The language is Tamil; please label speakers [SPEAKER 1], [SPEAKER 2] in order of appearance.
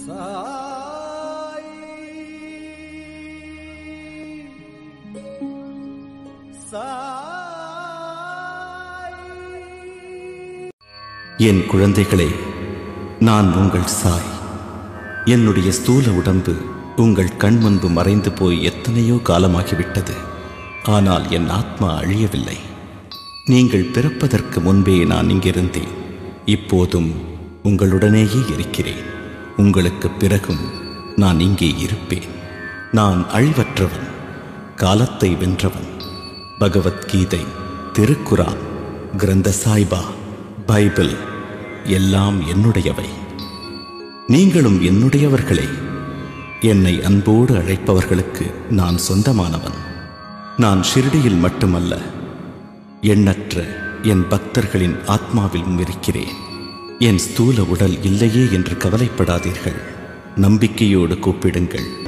[SPEAKER 1] என் குழந்தைகளே நான் உங்கள் சாய் என்னுடைய ஸ்தூல உடம்பு உங்கள் கண் முன்பு மறைந்து போய் எத்தனையோ காலமாகிவிட்டது ஆனால் என் ஆத்மா அழியவில்லை நீங்கள் பிறப்பதற்கு முன்பே நான் இங்கிருந்தேன் இப்போதும் உங்களுடனேயே இருக்கிறேன் உங்களுக்கு பிறகும் நான் இங்கே இருப்பேன் நான் அழிவற்றவன் காலத்தை வென்றவன் பகவத்கீதை திருக்குரான் கிரந்த சாய்பா பைபிள் எல்லாம் என்னுடையவை நீங்களும் என்னுடையவர்களே என்னை அன்போடு அழைப்பவர்களுக்கு நான் சொந்தமானவன் நான் ஷிர்டியில் மட்டுமல்ல எண்ணற்ற என் பக்தர்களின் ஆத்மாவிலும் இருக்கிறேன் என் ஸ்தூல உடல் இல்லையே என்று கவலைப்படாதீர்கள் நம்பிக்கையோடு கூப்பிடுங்கள்